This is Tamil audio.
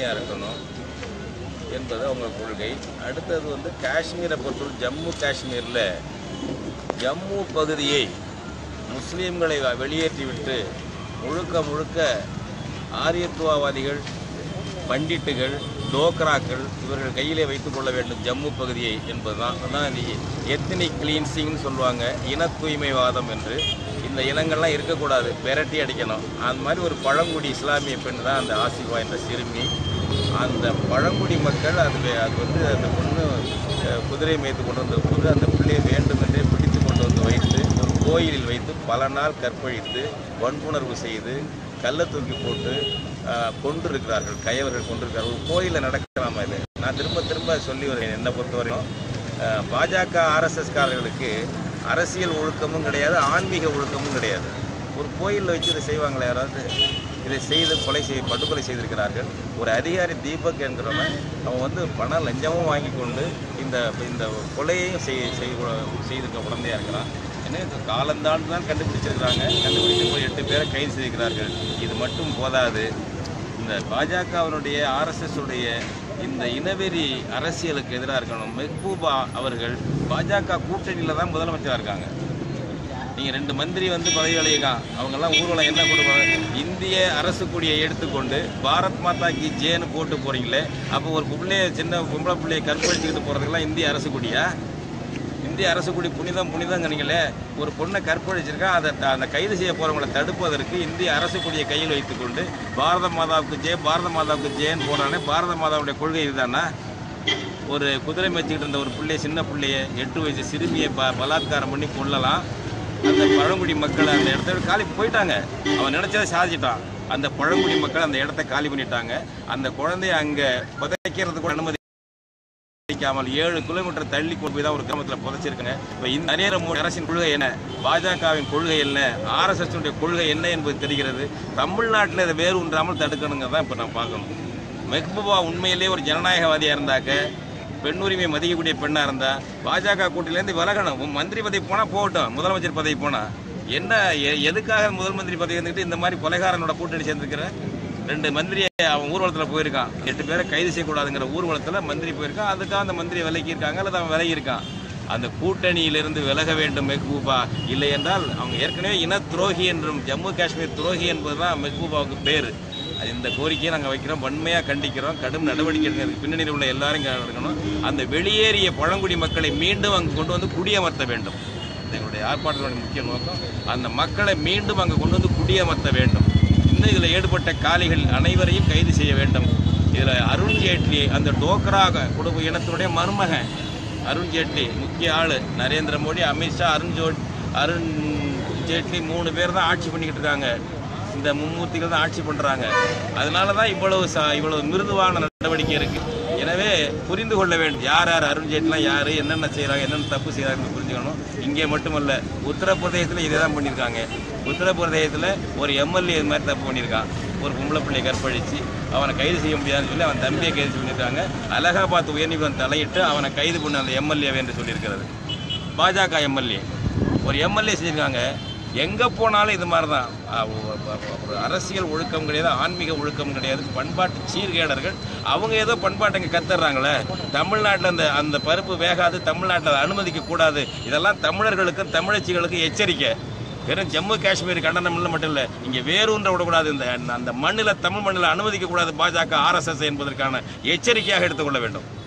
தனியாக இருக்கணும் என்பது அவங்க கொள்கை அடுத்தது வந்து காஷ்மீரை பொறுத்தவரை ஜம்மு காஷ்மீரில் ஜம்மு பகுதியை முஸ்லீம்களை வெளியேற்றிவிட்டு முழுக்க முழுக்க ஆரியத்துவவாதிகள் பண்டிட்டுகள் டோக்ராக்கள் இவர்கள் கையிலே வைத்துக் கொள்ள வேண்டும் ஜம்மு பகுதியை என்பதுதான் அதான் எத்தனிக் கிளீன்சிங்னு சொல்லுவாங்க இன தூய்மைவாதம் என்று இந்த இனங்கள்லாம் இருக்கக்கூடாது விரட்டி அடிக்கணும் அந்த மாதிரி ஒரு பழங்குடி இஸ்லாமிய பெண் தான் அந்த ஆசிஃபா என்ற சிறுமி அந்த பழங்குடி மக்கள் அது வே- அது வந்து அந்த பொண்ணு அஹ், குதிரை மேய்த்து கொண்டு வந்த போது அந்த பிள்ளையை வேண்டுமென்றே பிடித்து கொண்டு வந்து வைத்து ஒரு கோயிலில் வைத்து பல நாள் கற்பழித்து வன்புணர்வு செய்து கல்லை தூக்கி போட்டு அஹ், கொண்டிருக்கிறார்கள் கையவர்கள் கொண்டிருக்கிறார்கள் ஒரு கோயிலில் நடக்கலாமா இது நான் திரும்ப திரும்ப சொல்லி வருகிறேன் என்னை பொறுத்தவரையும் அஹ், பாஜக ஆர்எஸ்எஸ்காரர்களுக்கு அரசியல் ஒழுக்கமும் கிடையாது ஆன்மீக ஒழுக்கமும் கிடையாது ஒரு கோயிலில் வச்சு இதை செய்வாங்களா யாராவது இதை செய்து கொலை செய் படுகொலை செய்திருக்கிறார்கள் ஒரு அதிகாரி தீபக் என்கிறவன் அவன் வந்து பணம் லஞ்சமும் வாங்கி கொண்டு இந்த இந்த கொலையையும் செய் செய்- செய்திருக்க குழந்தையா இருக்கிறான் என்ன இது காலந்தாண்டு தான் கண்டுபிடிச்சிருக்கிறாங்க கண்டுபிடிச்சு ஒரு எட்டு பேரை கைது செய்திருக்கிறார்கள் இது மட்டும் போதாது இந்த பாஜகவினுடைய ஆர்எஸ்எஸ் உடைய இந்த இனவெறி அரசியலுக்கு எதிராக இருக்கணும் மெஹ்பூபா அவர்கள் பாஜக கூட்டணியில் தான் முதலமைச்சராக இருக்காங்க நீங்க ரெண்டு மந்திரி வந்து பதவி விலகிருக்கான் அவங்கெல்லாம் ஊர்வலம் என்ன கொடுப்பாங்க இந்திய அரசு கொடியை எடுத்துக்கொண்டு பாரத் மாதா கி ஜேன்னு போட்டு போறீங்களே அப்போ ஒரு பிள்ளைய சின்ன பொம்பளை பிள்ளையை கற்பழிச்சுக்கிட்டு போறதுக்கெல்லாம் இந்திய அரசு கொடியா இந்திய அரசு கொடி புனிதம் புனிதங்கிறீங்களே ஒரு பொண்ணை கற்பழிச்சிருக்கா அதை த- அந்த கைது செய்ய போறவங்களை தடுப்பதற்கு இந்திய அரசு கொடியை கையில் வைத்துக்கொண்டு பாரத மாதாவுக்கு ஜெய பாரத மாதாவுக்கு ஜெயன்னு போறானே பாரத மாதாவுடைய கொள்கை இதுதானா ஒரு குதிரை மேய்ச்சிக்கிட்டு இருந்த ஒரு பிள்ளைய சின்ன பிள்ளைய எட்டு வயசு சிறுமியை ப பலாத்காரம் பண்ணி கொள்ளலாம் அந்த பழங்குடி மக்கள் அந்த இடத்த விட்டு காலி போயிட்டாங்க அவன் நினைச்சதை சாதிச்சிட்டான் அந்த பழங்குடி மக்கள் அந்த இடத்த காலி பண்ணிட்டாங்க அந்த குழந்தைய அங்க புதைக்கிறதுக்கு கூட அனுமதி அளிக்காமல் ஏழு கிலோமீட்டர் தள்ளி கொண்டு போய் தான் ஒரு கிராமத்தில் புதைச்சிருக்காங்க இப்போ இந்த நரேந்திர மோடி அரசின் கொள்கை என்ன பாஜகவின் கொள்கை என்ன ஆர்எஸ்எஸ் உடைய கொள்கை என்ன என்பது தெரிகிறது தமிழ்நாட்டில் இதை வேறு ஒன்றாமல் தடுக்கணுங்க தான் இப்போ நான் பார்க்கணும் மெஹ்பூபா உண்மையிலேயே ஒரு ஜனநாயகவாதியாக இருந்தாக்க பெண் உரிமை மதிக்கக்கூடிய பெண்ணாக இருந்தா பாஜக கூட்டிலேருந்து விலகணும் உன் மந்திரி பதவி போனால் போகட்டும் முதலமைச்சர் பதவி போனால் என்ன எ- எதுக்காக முதல் மந்திரி பதவி இருந்துட்டு இந்த மாதிரி கொலைகாரனோட கூட்டணி சேர்ந்துருக்கிற ரெண்டு மந்திரியை அவன் ஊர்வலத்தில் போயிருக்கான் எட்டு பேரை கைது செய்யக்கூடாதுங்கிற ஊர்வலத்தில் மந்திரி போயிருக்கான் அதுக்காக அந்த மந்திரி விலகி இருக்காங்க அல்லது அவன் விலகி இருக்கான் அந்த கூட்டணியிலிருந்து விலக வேண்டும் மெஹ்பூபா இல்லை என்றால் அவங்க ஏற்கனவே இன துரோகி என்றும் ஜம்மு காஷ்மீர் துரோகி என்பதுதான் மெஹ்பூபாவுக்கு பேர் அது இந்த கோரிக்கையை நாங்கள் வைக்கிறோம் வன்மையாக கண்டிக்கிறோம் கடும் நடவடிக்கை எடுக்கிறதுக்கு பின்னணியில் உள்ள எல்லாரும் இங்கே எடுக்கணும் அந்த வெளியேறிய பழங்குடி மக்களை மீண்டும் அங்கு கொண்டு வந்து குடியமர்த்த வேண்டும் இது எங்களுடைய ஆர்ப்பாட்டத்தினுடைய முக்கிய நோக்கம் அந்த மக்களை மீண்டும் அங்கு கொண்டு வந்து குடியமர்த்த வேண்டும் இன்னும் இதில் ஈடுபட்ட காலிகள் அனைவரையும் கைது செய்ய வேண்டும் இதில் அருண் ஜேட்லி அந்த டோக்ரா குடும்ப இனத்தினுடைய மருமகன் அருண் ஜேட்லி முக்கிய ஆள் நரேந்திர மோடி அமித்ஷா அருண் ஜோ அருண் ஜேட்லி மூணு பேர் தான் ஆட்சி பண்ணிக்கிட்டு இருக்காங்க இந்த மும்மூர்த்திகள் தான் ஆட்சி பண்ணுறாங்க அதனால தான் இவ்வளவு ச இவ்வளவு மிருதுவான நடவடிக்கை இருக்குது எனவே புரிந்து கொள்ள வேண்டும் யார் யார் அருண் ஜேட்லாம் யார் என்னென்ன செய்கிறாங்க என்னென்ன தப்பு செய்கிறாங்கன்னு புரிஞ்சுக்கணும் இங்கே மட்டுமல்ல உத்தரப்பிரதேசத்தில் இதே தான் பண்ணியிருக்காங்க உத்தரப்பிரதேசத்தில் ஒரு எம்எல்ஏ இது மாதிரி தப்பு பண்ணியிருக்கான் ஒரு பொம்பளை பிள்ளையை கற்பழித்து அவனை கைது செய்ய முடியாதுன்னு சொல்லி அவன் தம்பியை கைது பண்ணியிருக்காங்க அலகாபாத் உயர்நீதிமன்றம் தலையிட்டு அவனை கைது பண்ண அந்த எம்எல்ஏ என்று சொல்லியிருக்கிறது பாஜக எம்எல்ஏ ஒரு எம்எல்ஏ செஞ்சிருக்காங்க எங்கே போனாலும் இது மாதிரி தான் அஹ் ஒ- ஒ- ஒ- ஒரு அரசியல் ஒழுக்கம் கிடையாது ஆன்மீக ஒழுக்கம் கிடையாது பண்பாட்டு சீர்கேடர்கள் அவங்க ஏதோ பண்பாட்டை இங்கே கத்துறாங்களே தமிழ்நாட்டில் அந்த அந்த பருப்பு வேகாது தமிழ்நாட்டில் அதை அனுமதிக்க கூடாது இதெல்லாம் தமிழர்களுக்கும் தமிழச்சிகளுக்கும் எச்சரிக்கை வெறும் ஜம்மு காஷ்மீர் கண்டனம் இல்லை மட்டும் இல்லை இங்கே வேரூன்ற விடக்கூடாது இந்த அந்த மண்ணில் தமிழ் மண்ணில் அனுமதிக்க கூடாது பாஜக ஆர்எஸ்எஸ் என்பதற்கான எச்சரிக்கையாக எடுத்துக்கொள்ள வேண்டும்